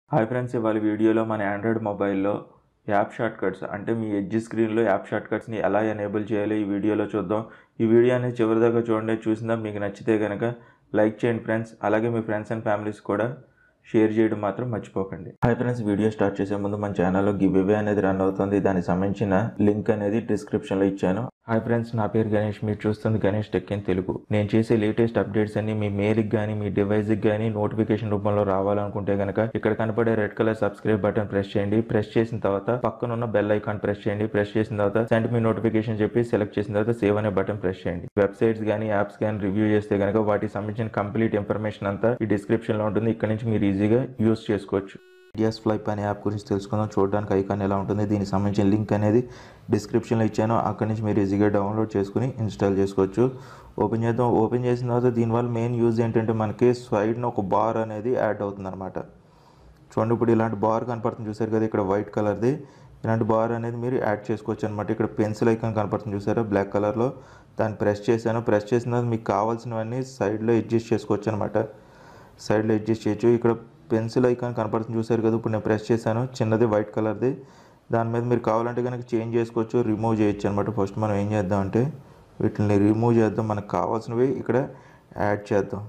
hi friends ఇవాళ వీడియోలో మన ఆండ్రాయిడ్ మొబైల్లో యాప్ షార్ట్ కట్స్ అంటే మీ ఎడ్జ్ స్క్రీన్లో యాప్ షార్ట్ కట్స్ని ఎలా ఎనేబుల్ చేయాలో ఈ వీడియోలో చూద్దాం ఈ వీడియో అనేది చివరి దాకా చూడండి చూసిందా మీకు నచ్చితే కనుక లైక్ చేయండి ఫ్రెండ్స్ అలాగే మీ ఫ్రెండ్స్ అండ్ ఫ్యామిలీస్ కూడా షేర్ చేయడం మాత్రం మర్చిపోకండి హాయ్ ఫ్రెండ్స్ వీడియో స్టార్ట్ చేసే ముందు మన ఛానల్లో గివ్ అవే అనేది రన్ అవుతుంది దానికి సంబంధించిన లింక్ అనేది డిస్క్రిప్షన్లో ఇచ్చాను హాయ్ ఫ్రెండ్స్ నా పేరు గణేష్ మీరు చూస్తుంది గణేష్ టెక్ ఇన్ తెలుగు నేను చేసే లేటెస్ట్ అప్డేట్స్ అన్ని మీ మెయిల్కి కానీ మీ డివైస్కి కానీ నోటిఫికేషన్ రూపంలో రావాలనుకుంటే కనుక ఇక్కడ కనపడే red colour subscribe button press చేయండి ప్రెస్ చేసిన తర్వాత పక్కన ఉన్న బెల్ ఐకాన్ ప్రెస్ చేయండి ప్రెస్ చేసిన తర్వాత సెండ్ మీ నోటిఫికేషన్ చెప్పి సెలెక్ట్ చేసిన తర్వాత సేవ్ అనే బటన్ ప్రెస్ చేయండి వెబ్సైట్స్ కానీ యాప్స్ కానీ రివ్యూ చేస్తే కనుక వాటికి సంబంధించిన కంప్లీట్ ఇన్ఫర్మేషన్ అంతా ఈ డిస్క్రిప్షన్లో ఉంటుంది ఇక్కడ నుంచి మీరు ఈజీగా యూస్ చేసుకోవచ్చు డిఎస్ ఫ్లైప్ అనే యాప్ గురించి తెలుసుకుందాం చూడడానికి ఐకాన్ ఎలా ఉంటుంది దీనికి సంబంధించిన లింక్ అనేది డిస్క్రిప్షన్లో ఇచ్చాను అక్కడి నుంచి మీరు ఈజీగా డౌన్లోడ్ చేసుకుని ఇన్స్టాల్ చేసుకోవచ్చు ఓపెన్ చేద్దాం ఓపెన్ చేసిన తర్వాత దీనివల్ల మెయిన్ యూజ్ ఏంటంటే మనకి సైడ్న ఒక బార్ అనేది యాడ్ అవుతుంది అనమాట చూడండి ఇప్పుడు ఇలాంటి బార్ కనపడుతుంది చూసారు కదా ఇక్కడ వైట్ కలర్ది ఇలాంటి బార్ అనేది మీరు యాడ్ చేసుకోవచ్చు అనమాట ఇక్కడ పెన్సిల్ ఐకాన్ కనపడుతుంది చూసారా బ్లాక్ కలర్లో దాన్ని ప్రెస్ చేశాను ప్రెస్ చేసిన తర్వాత మీకు కావాల్సినవన్నీ సైడ్లో అడ్జస్ట్ చేసుకోవచ్చు అనమాట సైడ్లో అడ్జస్ట్ చేయొచ్చు ఇక్కడ పెన్సిల్ ఐకాన్ కనపడుతుంది చూసారు కదా ఇప్పుడు నేను ప్రెస్ చేశాను చిన్నది వైట్ కలర్ది దాని మీద మీరు కావాలంటే కనుక చేంజ్ చేసుకోవచ్చు రిమూవ్ చేయొచ్చు అనమాట ఫస్ట్ మనం ఏం చేద్దాం అంటే వీటిని రిమూవ్ చేద్దాం మనకు కావాల్సినవి ఇక్కడ యాడ్ చేద్దాం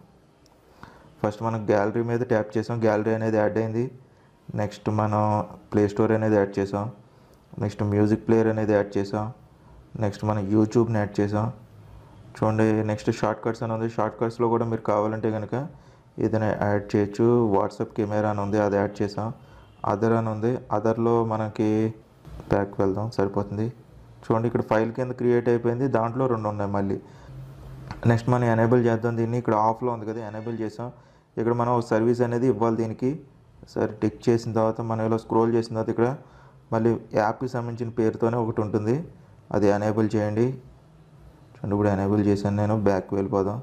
ఫస్ట్ మనం గ్యాలరీ మీద ట్యాప్ చేసాం గ్యాలరీ అనేది యాడ్ అయింది నెక్స్ట్ మనం ప్లే స్టోర్ అనేది యాడ్ చేసాం నెక్స్ట్ మ్యూజిక్ ప్లేయర్ అనేది యాడ్ చేసాం నెక్స్ట్ మనం యూట్యూబ్ని యాడ్ చేసాం చూడండి నెక్స్ట్ షార్ట్ కట్స్ అని ఉంది షార్ట్ కట్స్లో కూడా మీరు కావాలంటే కనుక ఏదైనా యాడ్ చేయొచ్చు వాట్సాప్ కెమెరా అని ఉంది అది యాడ్ చేసాం అదర్ అని ఉంది అదర్లో మనకి బ్యాక్ వెళ్దాం సరిపోతుంది చూడండి ఇక్కడ ఫైల్ కింద క్రియేట్ అయిపోయింది దాంట్లో రెండు ఉన్నాయి మళ్ళీ నెక్స్ట్ మనం ఎనేబుల్ చేద్దాం దీన్ని ఇక్కడ ఆఫ్లో ఉంది కదా ఎనేబుల్ చేసాం ఇక్కడ మనం ఒక సర్వీస్ అనేది ఇవ్వాలి దీనికి సరే టిక్ చేసిన తర్వాత మనం ఇలా స్క్రోల్ చేసిన తర్వాత ఇక్కడ మళ్ళీ యాప్కి సంబంధించిన పేరుతోనే ఒకటి ఉంటుంది అది ఎనేబుల్ చేయండి చూడండి ఇప్పుడు ఎనేబుల్ చేశాను నేను బ్యాక్ వెళ్ళిపోదాం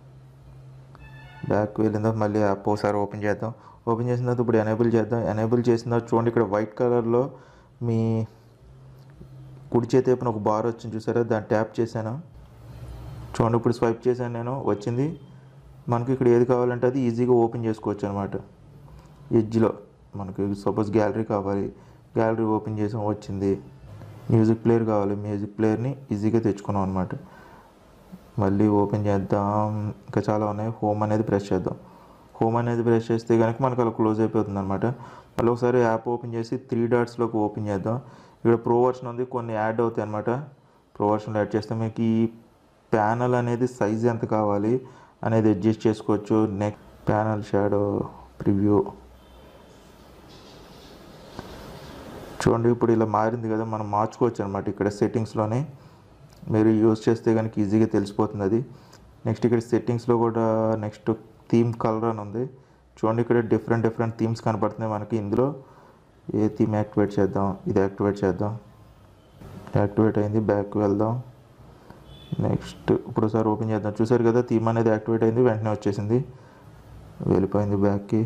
బ్యాక్ వెళ్ళిన తర్వాత మళ్ళీ యాప్ ఒకసారి ఓపెన్ చేద్దాం ఓపెన్ చేసిన తర్వాత ఇప్పుడు ఎనేబుల్ చేద్దాం ఎనేబుల్ చేసిన తర్వాత చూడండి ఇక్కడ వైట్ కలర్లో మీ కుడి చేతి వైపున ఒక బార్ వచ్చింది చూసారా దాన్ని ట్యాప్ చేశాను చూడండి ఇప్పుడు స్వైప్ చేశాను నేను వచ్చింది మనకి ఇక్కడ ఏది కావాలంటే అది ఈజీగా ఓపెన్ చేసుకోవచ్చు అనమాట ఎడ్జ్లో మనకి సపోజ్ గ్యాలరీ కావాలి గ్యాలరీ ఓపెన్ చేసాం వచ్చింది మ్యూజిక్ ప్లేయర్ కావాలి మ్యూజిక్ ప్లేయర్ని ఈజీగా తెచ్చుకున్నాం అనమాట మళ్ళీ ఓపెన్ చేద్దాం ఇంకా చాలా ఉన్నాయి హోమ్ అనేది ప్రెస్ చేద్దాం హోమ్ అనేది ప్రెస్ చేస్తే కనుక మనకు అలా క్లోజ్ అయిపోతుంది అనమాట మళ్ళీ ఒకసారి యాప్ ఓపెన్ చేసి త్రీ డాట్స్లోకి ఓపెన్ చేద్దాం ఇక్కడ ప్రో వర్షన్ ఉంది కొన్ని యాడ్ అవుతాయి అనమాట ప్రో వర్షన్లో యాడ్ చేస్తే మీకు ఈ ప్యానల్ అనేది సైజ్ ఎంత కావాలి అనేది అడ్జస్ట్ చేసుకోవచ్చు నెక్స్ట్ ప్యానల్ షాడో ప్రివ్యూ చూడండి ఇప్పుడు ఇలా మారింది కదా మనం మార్చుకోవచ్చు అనమాట ఇక్కడ సెట్టింగ్స్లోనే మీరు యూజ్ చేస్తే కనుక ఈజీగా తెలిసిపోతుంది అది నెక్స్ట్ ఇక్కడ సెట్టింగ్స్లో కూడా నెక్స్ట్ థీమ్ కలర్ అని ఉంది చూడండి ఇక్కడ డిఫరెంట్ డిఫరెంట్ థీమ్స్ కనపడుతున్నాయి మనకి ఇందులో ఏ థీమ్ యాక్టివేట్ చేద్దాం ఇది యాక్టివేట్ చేద్దాం యాక్టివేట్ అయింది బ్యాక్ వెళ్దాం నెక్స్ట్ ఇప్పుడు సార్ ఓపెన్ చేద్దాం చూసారు కదా థీమ్ అనేది యాక్టివేట్ అయింది వెంటనే వచ్చేసింది వెళ్ళిపోయింది బ్యాక్కి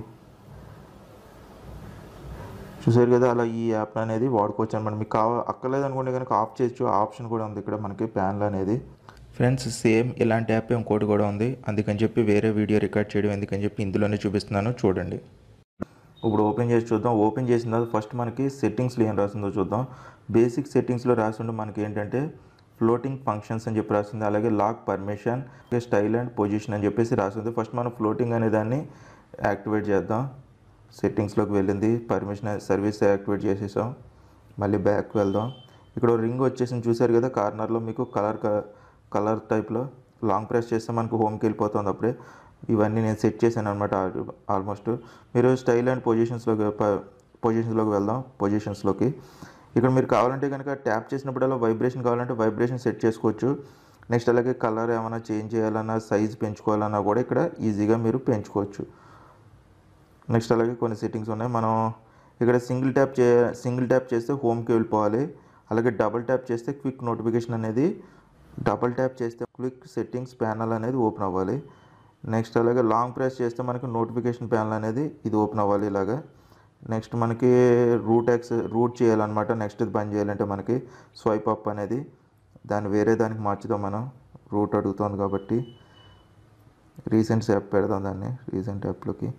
చూసారు కదా అలా ఈ యాప్ అనేది వాడుకోవచ్చు అనమాట మీకు కావ అక్కర్లేదు అనుకుంటే కనుక ఆఫ్ చేయొచ్చు ఆప్షన్ కూడా ఉంది ఇక్కడ మనకి ప్యాన్లు అనేది ఫ్రెండ్స్ సేమ్ ఇలాంటి యాప్ ఇంకోటి కూడా ఉంది అందుకని చెప్పి వేరే వీడియో రికార్డ్ చేయడం ఎందుకని చెప్పి ఇందులోనే చూపిస్తున్నాను చూడండి ఇప్పుడు ఓపెన్ చేసి చూద్దాం ఓపెన్ చేసిన తర్వాత ఫస్ట్ మనకి సెట్టింగ్స్లో ఏం రాసిందో చూద్దాం బేసిక్ సెట్టింగ్స్లో రాసిండు మనకి ఏంటంటే ఫ్లోటింగ్ ఫంక్షన్స్ అని చెప్పి రాసింది అలాగే lock permission style and position అని చెప్పేసి రాసింది ఫస్ట్ మనం ఫ్లోటింగ్ అనే దాన్ని యాక్టివేట్ చేద్దాం సెట్టింగ్స్లోకి వెళ్ళింది పర్మిషన్ సర్వీస్ యాక్టివేట్ చేసేసాం మళ్ళీ బ్యాక్ వెళ్దాం ఇక్కడ రింగ్ వచ్చేసి చూసారు కదా కార్నర్లో మీకు కలర్ కలర్ టైప్లో లాంగ్ ప్రెస్ చేస్తే మనకు హోమ్కి వెళ్ళిపోతుంది అప్పుడే ఇవన్నీ నేను సెట్ చేశాను అనమాట ఆల్మోస్ట్ మీరు స్టైల్ అండ్ పొజిషన్స్లోకి పొజిషన్స్లోకి వెళ్దాం పొజిషన్స్లోకి ఇక్కడ మీరు కావాలంటే కనుక ట్యాప్ చేసినప్పుడల్లా వైబ్రేషన్ కావాలంటే వైబ్రేషన్ సెట్ చేసుకోవచ్చు నెక్స్ట్ అలాగే కలర్ ఏమైనా చేంజ్ చేయాలన్నా సైజ్ పెంచుకోవాలన్నా కూడా ఇక్కడ ఈజీగా మీరు పెంచుకోవచ్చు నెక్స్ట్ అలాగే కొన్ని సెట్టింగ్స్ ఉన్నాయి మనం ఇక్కడ సింగిల్ ట్యాప్ చే సింగిల్ ట్యాప్ చేస్తే హోమ్కి వెళ్ళిపోవాలి అలాగే డబుల్ ట్యాప్ చేస్తే క్విక్ నోటిఫికేషన్ అనేది డబుల్ ట్యాప్ చేస్తే క్విక్ సెట్టింగ్స్ ప్యానల్ అనేది ఓపెన్ అవ్వాలి నెక్స్ట్ అలాగే లాంగ్ ప్రెస్ చేస్తే మనకి నోటిఫికేషన్ ప్యానల్ అనేది ఇది ఓపెన్ అవ్వాలి ఇలాగా నెక్స్ట్ మనకి రూట్ ఎక్స్ రూట్ చేయాలన్నమాట నెక్స్ట్ ఇది బంద్ చేయాలంటే మనకి స్వైప్ అప్ అనేది దాన్ని వేరే దానికి మార్చుదాం మనం రూట్ అడుగుతుంది కాబట్టి రీసెంట్ యాప్ పెడదాం దాన్ని రీసెంట్ యాప్లోకి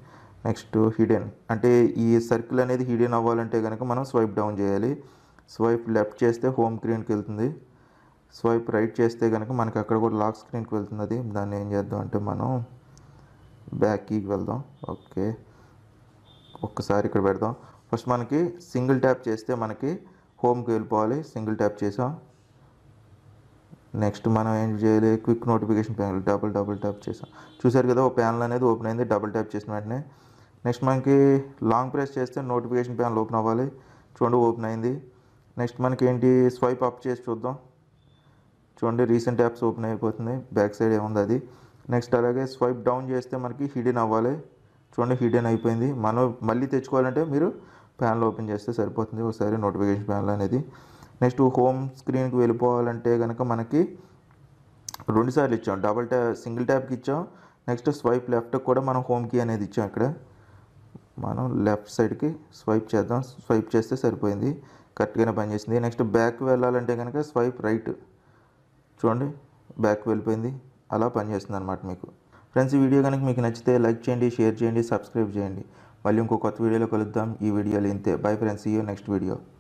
నెక్స్ట్ హిడెన్ అంటే ఈ సర్కిల్ అనేది హిడెన్ అవ్వాలంటే కనుక మనం స్వైప్ డౌన్ చేయాలి స్వైప్ లెఫ్ట్ చేస్తే హోమ్ స్క్రీన్కి వెళ్తుంది స్వైప్ రైట్ చేస్తే కనుక మనకి అక్కడ కూడా లాక్ స్క్రీన్కి వెళ్తుంది అది దాన్ని ఏం చేద్దాం అంటే మనం బ్యాక్ కీకి వెళ్దాం ఓకే ఒక్కసారి ఇక్కడ పెడదాం ఫస్ట్ మనకి సింగిల్ ట్యాప్ చేస్తే మనకి హోమ్కి వెళ్ళిపోవాలి సింగిల్ ట్యాప్ చేసాం నెక్స్ట్ మనం ఏం చేయాలి quick notification panel double double tap చేసాం చూసారు కదా ఓ ప్యానల్ అనేది ఓపెన్ అయింది డబుల్ ట్యాప్ చేసిన వెంటనే నెక్స్ట్ మనకి లాంగ్ ప్రెస్ చేస్తే నోటిఫికేషన్ ప్యానల్ ఓపెన్ అవ్వాలి చూడండి ఓపెన్ అయింది నెక్స్ట్ మనకి ఏంటి స్వైప్ అప్ చేసి చూద్దాం చూడండి రీసెంట్ యాప్స్ ఓపెన్ అయిపోతుంది బ్యాక్ సైడ్ ఏముంది అది నెక్స్ట్ అలాగే స్వైప్ డౌన్ చేస్తే మనకి హిడెన్ అవ్వాలి చూడండి హిడెన్ అయిపోయింది మనం మళ్ళీ తెచ్చుకోవాలంటే మీరు ప్యానల్ ఓపెన్ చేస్తే సరిపోతుంది ఒకసారి నోటిఫికేషన్ ప్యానల్ అనేది నెక్స్ట్ హోమ్ స్క్రీన్కి వెళ్ళిపోవాలంటే కనుక మనకి రెండు సార్లు ఇచ్చాం డబల్ ట్యాప్ సింగిల్ ట్యాప్కి ఇచ్చాం నెక్స్ట్ స్వైప్ లెఫ్ట్కి కూడా మనం హోమ్ కీ అనేది ఇచ్చాం ఇక్కడ మనం లెఫ్ట్ సైడ్కి స్వైప్ చేద్దాం స్వైప్ చేస్తే సరిపోయింది కరెక్ట్గానే పనిచేసింది నెక్స్ట్ బ్యాక్ వెళ్ళాలంటే కనుక స్వైప్ రైట్ చూడండి బ్యాక్ వెళ్ళిపోయింది అలా పనిచేస్తుంది అనమాట మీకు ఫ్రెండ్స్ ఈ వీడియో కనుక మీకు నచ్చితే లైక్ చేయండి షేర్ చేయండి సబ్స్క్రైబ్ చేయండి మళ్ళీ ఇంకో కొత్త వీడియోలో కలుద్దాం ఈ వీడియోలో ఇంతే బై ఫ్రెండ్స్ ఈ నెక్స్ట్ వీడియో